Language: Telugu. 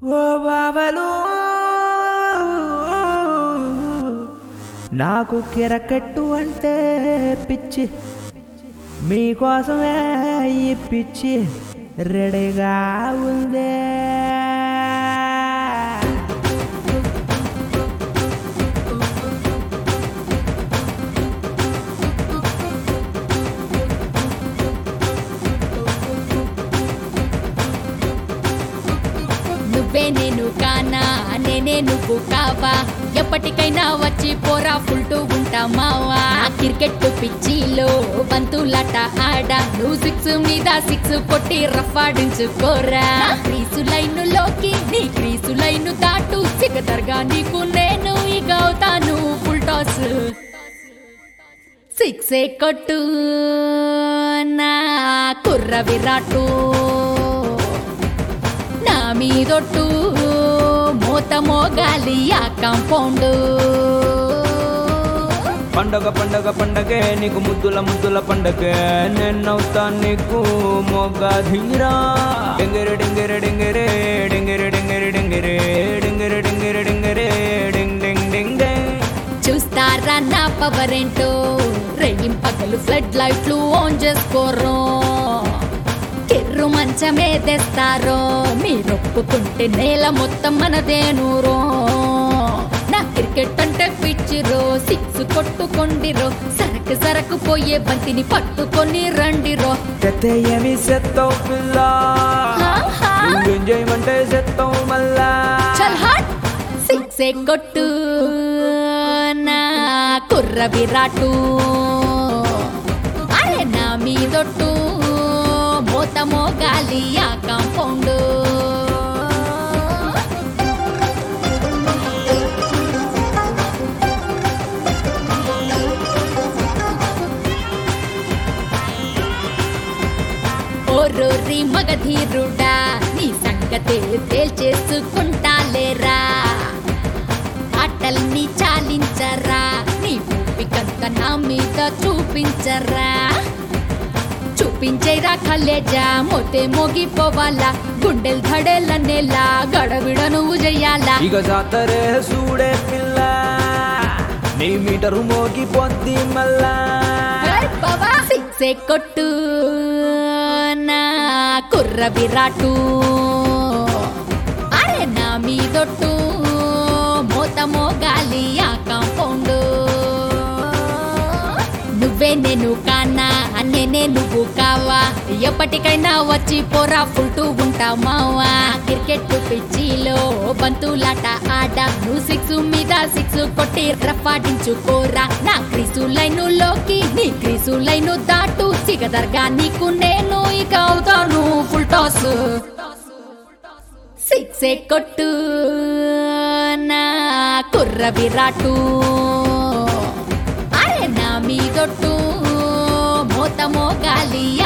ఓ బావలు నాకు కిరకెట్టు అంటే పిచ్చి మీకోసమే ఈ పిచ్చి రెడీగా ఉందే నువ్వే నేను కానా నేనే నువ్వు కావా ఎప్పటికైనా వచ్చి పోరా ఫుల్టూ ఉంటా మావా క్రికెట్ పిచ్చిలో బంతులాట ఆడ నువ్వు సిక్స్ మీద సిక్స్ కొట్టి రఫాడించుకోరా నా క్రీసు లైన్ లోకి నీ క్రీసు లైన్ దాటు సిగదర్గా నీకు నేను ఇక అవుతాను ఫుల్ టాస్ సిక్సే కొట్టు నా కుర్ర విరాటు నా మీదొట్టు మూత మోగాలి ఆ కాంపౌండ్ పండగ పండగ పండగే నీకు ముద్దుల ముద్దుల పండగే నేనవుతా నీకు మొగ్గ ధీరా డెంగరే డెంగరే డెంగరే డెంగరే డెంగరే డెంగరే డెంగరే డెంగరే డెంగరే డెంగ్ డెంగ్ డెంగ్ డెంగ్ చూస్తారా నా పవర్ ఏంటో రెయిం పగలు ఫ్లడ్ లైట్లు ఆన్ చేసుకోరు కిర్రు మంచమే తెస్తారో మీరు ఒప్పుకుంటే నేల మొత్తం మనదేనూరో నా క్రికెట్ అంటే పిచ్చిరో సిక్స్ కొట్టుకొండిరో సరకు సరకు పోయే బంతిని పట్టుకొని రండిరో చెత్తే ఏమి సెత్తావు పిల్ల ఆహా. నువ్వు ఎంజాయ్మెంటే సెత్తావు మళ్ళా చల్ హట్ సిక్సే కొట్టు నా కుర్ర విరాటు అరే నా మీదొట్టు మోత మోగాలి ఆ కాంపౌండ్ ఓరోరి మగధీరుడా నీ సంగతే తేల్చేసుకుంటాలేరా ఆటల్ని చాలించరా నీ ఊపికంత నా మీద చూపించరా చూపించేరా కలేజా మోతే మోగిపోవాలా గుండెలు ధడేలనేలా గడబిడ నువ్వు చెయ్యాలా ఇక జాతరే చూడే పిల్ల నీ మీటరు మోగిపోద్ది మళ్ళా సిక్సే కొట్టు నా కుర్ర విరాటు అరే నా మీదొట్టు మోత మోగాలి ఆ కాంపౌండ్ నువ్వే నేను కానా నేనే నువ్వు కావా ఎప్పటికైనా వచ్చి పోరా ఫుల్టూ ఉంటా మావా క్రికెట్ పిచ్చిలో బంతులాట ఆడ నువ్వు సిక్స్ మీద సిక్స్ కొట్టి రఫాడించుకోరా నా క్రీసు లైను లోకి నీ క్రీసు లైను దాటు సిగదర్గా నీకు నేను ఇక అవుతాను ఫుల్ టాస్ సిక్సే కొట్టు నా కుర్ర విరాటు అరే నా మీదొట్టు మోత మోగాలి